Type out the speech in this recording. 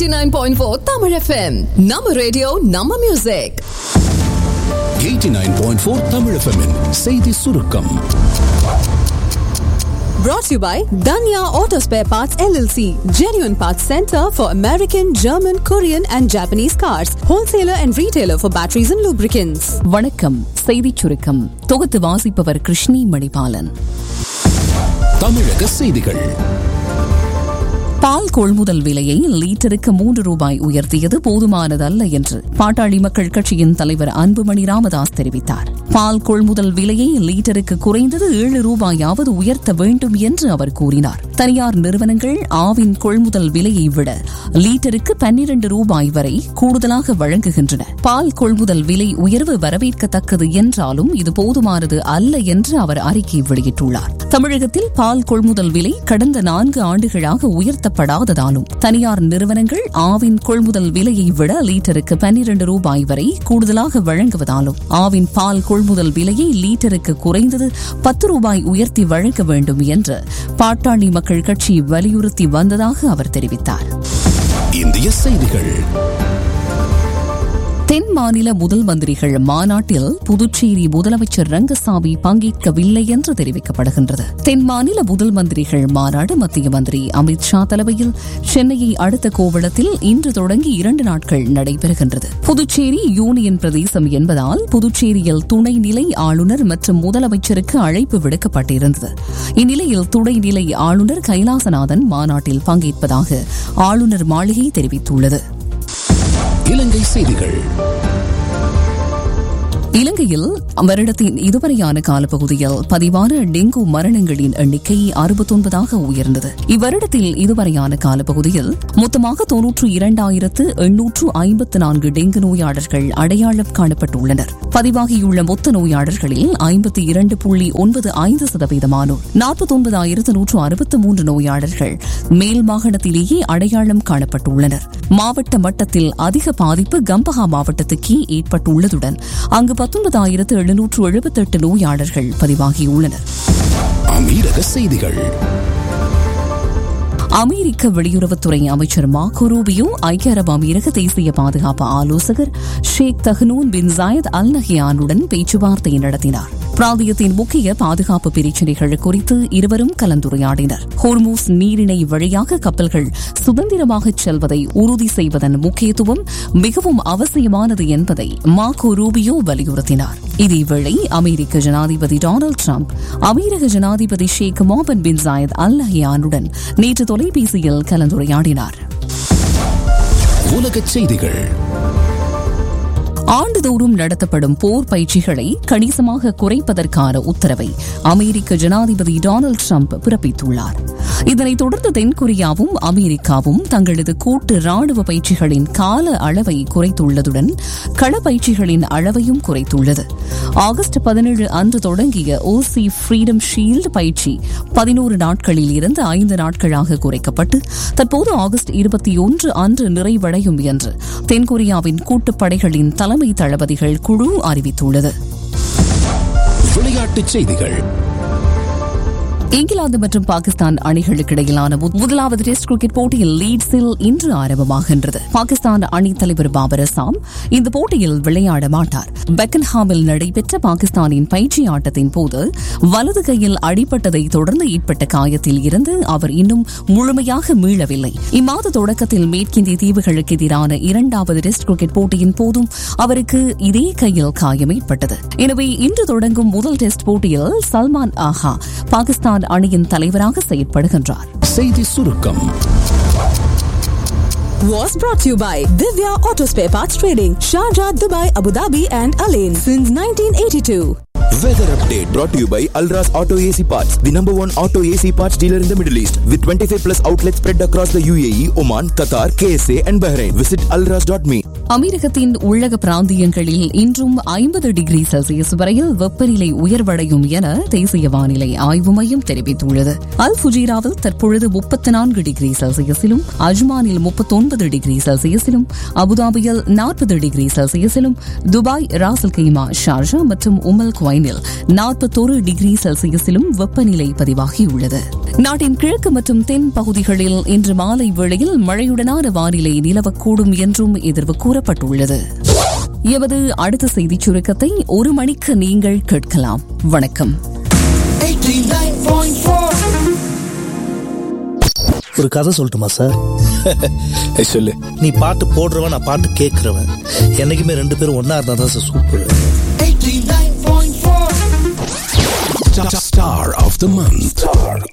89.4 Tamil FM. நம்ம radio நம்ம music 89.4 Tamil FM -இன் செய்தி சுருக்கம் brought to you by Danya Auto Spare Parts LLC, genuine parts center for American, German, Korean and Japanese cars, wholesaler and retailer for batteries and lubricants. வணக்கம் செய்திச் சுருக்கம் தொகுத்து வாசிப்பவர் கிருஷ்ணி மணிபாலன் தமிழக செய்திகள் பால் கொள்முதல் விலையை லீட்டருக்கு மூன்று ரூபாய் உயர்த்தியது போதுமானதல்ல என்று பாட்டாளி மக்கள் கட்சியின் தலைவர் அன்புமணி ராமதாஸ் தெரிவித்தார் பால் கொள்முதல் விலையை லீட்டருக்கு குறைந்தது ஏழு ரூபாயாவது உயர்த்த வேண்டும் என்று அவர் கூறினார் தனியார் நிறுவனங்கள் ஆவின் கொள்முதல் விலையை விட லீட்டருக்கு பன்னிரண்டு ரூபாய் வரை கூடுதலாக வழங்குகின்றன பால் கொள்முதல் விலை உயர்வு வரவேற்கத்தக்கது என்றாலும் இது போதுமானது அல்ல என்று அவர் அறிக்கை வெளியிட்டுள்ளார் தமிழகத்தில் பால் கொள்முதல் விலை கடந்த நான்கு ஆண்டுகளாக உயர்த்தப்படாததாலும் தனியார் நிறுவனங்கள் ஆவின் கொள்முதல் விலையை விட லீட்டருக்கு பன்னிரண்டு ரூபாய் வரை கூடுதலாக வழங்குவதாலும் ஆவின் பால் கொள்முதல் விலையை லீட்டருக்கு குறைந்தது பத்து ரூபாய் உயர்த்தி வழங்க வேண்டும் என்று பாட்டாளி மக்கள் கட்சி வலியுறுத்தி வந்ததாக அவர் தெரிவித்தார் இந்திய செய்திகள் தென் மாநில முதல் மந்திரிகள் மாநாட்டில் புதுச்சேரி முதலமைச்சர் ரங்கசாமி பங்கேற்கவில்லை என்று தெரிவிக்கப்படுகின்றது தென் மாநில முதல் மந்திரிகள் மாநாடு மத்திய மந்திரி அமித் ஷா தலைமையில் சென்னையை அடுத்த கோவளத்தில் இன்று தொடங்கி இரண்டு நாட்கள் நடைபெறுகின்றது புதுச்சேரி யூனியன் பிரதேசம் என்பதால் புதுச்சேரியில் துணைநிலை ஆளுநர் மற்றும் முதலமைச்சருக்கு அழைப்பு விடுக்கப்பட்டிருந்தது இந்நிலையில் துணைநிலை ஆளுநர் கைலாசநாதன் மாநாட்டில் பங்கேற்பதாக ஆளுநர் மாளிகை தெரிவித்துள்ளது இலங்கை செய்திகள் இலங்கையில் வருடத்தின் இதுவரையான காலப்பகுதியில் பதிவான டெங்கு மரணங்களின் எண்ணிக்கை அறுபத்தொன்பதாக உயர்ந்தது இவ்வருடத்தில் இதுவரையான காலப்பகுதியில் மொத்தமாக தொன்னூற்று இரண்டாயிரத்து எண்ணூற்று ஐம்பத்து நான்கு டெங்கு நோயாளர்கள் அடையாளம் காணப்பட்டுள்ளனர் பதிவாகியுள்ள மொத்த நோயாளர்களில் ஐம்பத்தி இரண்டு புள்ளி ஒன்பது ஐந்து சதவீதமானோர் நாற்பத்தொன்பதாயிரத்து நூற்று அறுபத்து மூன்று நோயாளர்கள் மேல் மாகாணத்திலேயே அடையாளம் காணப்பட்டுள்ளனர் மாவட்ட மட்டத்தில் அதிக பாதிப்பு கம்பஹா மாவட்டத்துக்கே ஏற்பட்டுள்ளதுடன் அங்கு பத்தொன்பதாயிரத்து எழுநூற்று எழுபத்தெட்டு நோயாளர்கள் பதிவாகியுள்ளனர் அமீரக செய்திகள் அமெரிக்க வெளியுறவுத்துறை அமைச்சர் மார்கோ ரூபியோ ஐக்கிய அரபு அமீரக தேசிய பாதுகாப்பு ஆலோசகர் ஷேக் தஹ்னூன் பின் ஜாயத் அல் நஹியானுடன் பேச்சுவார்த்தை நடத்தினார் பிராந்தியத்தின் முக்கிய பாதுகாப்பு பிரச்சினைகள் குறித்து இருவரும் கலந்துரையாடினர் ஹோர்மூஸ் நீரிணை வழியாக கப்பல்கள் சுதந்திரமாக செல்வதை உறுதி செய்வதன் முக்கியத்துவம் மிகவும் அவசியமானது என்பதை மார்கோ ரூபியோ வலியுறுத்தினார் இதேவேளை அமெரிக்க ஜனாதிபதி டொனால்டு டிரம்ப் அமெரிக்க ஜனாதிபதி ஷேக் மொஹமன் பின் ஜாயத் அல் நஹியானுடன் நேற்று தொலைபேசியில் கலந்துரையாடினார் உலகச் செய்திகள் ஆண்டுதோறும் நடத்தப்படும் போர் பயிற்சிகளை கணிசமாக குறைப்பதற்கான உத்தரவை அமெரிக்க ஜனாதிபதி டொனால்டு ட்ரம்ப் பிறப்பித்துள்ளார் இதனைத் தொடர்ந்து தென்கொரியாவும் அமெரிக்காவும் தங்களது கூட்டு ராணுவ பயிற்சிகளின் கால அளவை குறைத்துள்ளதுடன் கள பயிற்சிகளின் அளவையும் குறைத்துள்ளது ஆகஸ்ட் பதினேழு அன்று தொடங்கிய ஓசி ஃப்ரீடம் ஷீல்டு பயிற்சி பதினோரு நாட்களில் இருந்து ஐந்து நாட்களாக குறைக்கப்பட்டு தற்போது ஆகஸ்ட் இருபத்தி ஒன்று அன்று நிறைவடையும் என்று தென்கொரியாவின் கூட்டுப்படைகளின் தலைமை தளபதிகள் குழு அறிவித்துள்ளது விளையாட்டுச் செய்திகள் இங்கிலாந்து மற்றும் பாகிஸ்தான் அணிகளுக்கு இடையிலான முதலாவது டெஸ்ட் கிரிக்கெட் போட்டியில் லீட்ஸில் இன்று ஆரம்பமாகின்றது பாகிஸ்தான் அணித் தலைவர் பாபர் அசாம் இந்த போட்டியில் விளையாட மாட்டார் பெக்கன்ஹாமில் நடைபெற்ற பாகிஸ்தானின் பயிற்சி ஆட்டத்தின் போது வலது கையில் அடிபட்டதை தொடர்ந்து ஏற்பட்ட காயத்தில் இருந்து அவர் இன்னும் முழுமையாக மீளவில்லை இம்மாத தொடக்கத்தில் மேற்கிந்திய தீவுகளுக்கு எதிரான இரண்டாவது டெஸ்ட் கிரிக்கெட் போட்டியின் போதும் அவருக்கு இதே கையில் காயம் ஏற்பட்டது எனவே இன்று தொடங்கும் முதல் டெஸ்ட் போட்டியில் சல்மான் ஆஹா பாகிஸ்தான் அணியின் தலைவராக செயற்படுகின்றார் செய்தி சுருக்கம் Was brought to you by Divya Auto Spare Parts Trading, Sharjah, Dubai, Abu Dhabi and Alain since 1982. Weather update brought to you by Alras Auto AC Parts, the number one auto AC parts dealer in the Middle East, with 25 plus outlets spread across the UAE, Oman, Qatar, KSA, and Bahrain. Visit alras.me. அமெரிக்கத்தின் உள்ளக பிராந்தியங்களில் இன்றும் ஐம்பது degree Celsius வரையில் வெப்பநிலை உயர்வடையும் என தேசிய வானிலை ஆய்வு மையம் தெரிவித்துள்ளது அல் ஃபுஜீராவில் தற்பொழுது முப்பத்தி நான்கு டிகிரி செல்சியஸிலும் அஜ்மானில் முப்பத்தொன்பது டிகிரி செல்சியஸிலும் அபுதாபியில் நாற்பது டிகிரி செல்சியஸிலும் துபாய் ராசல் கைமா ஷார்ஜா மற்றும் உமல் குவைனா பஹ்ரைனில் நாற்பத்தொரு டிகிரி செல்சியஸிலும் வெப்பநிலை பதிவாகியுள்ளது நாட்டின் கிழக்கு மற்றும் தென் பகுதிகளில் இன்று மாலை வேளையில் மழையுடனான வானிலை நிலவக்கூடும் என்றும் எதிர்வு கூறப்பட்டுள்ளது எமது அடுத்த செய்திச் சுருக்கத்தை ஒரு மணிக்கு நீங்கள் கேட்கலாம் வணக்கம் ஒரு கதை சொல்லட்டுமா சார் சொல்லு நீ பாட்டு போடுறவன் நான் பாட்டு கேட்கறவன் என்னைக்குமே ரெண்டு பேரும் ஒன்னா இருந்தா தான் sir super Star of the month. Star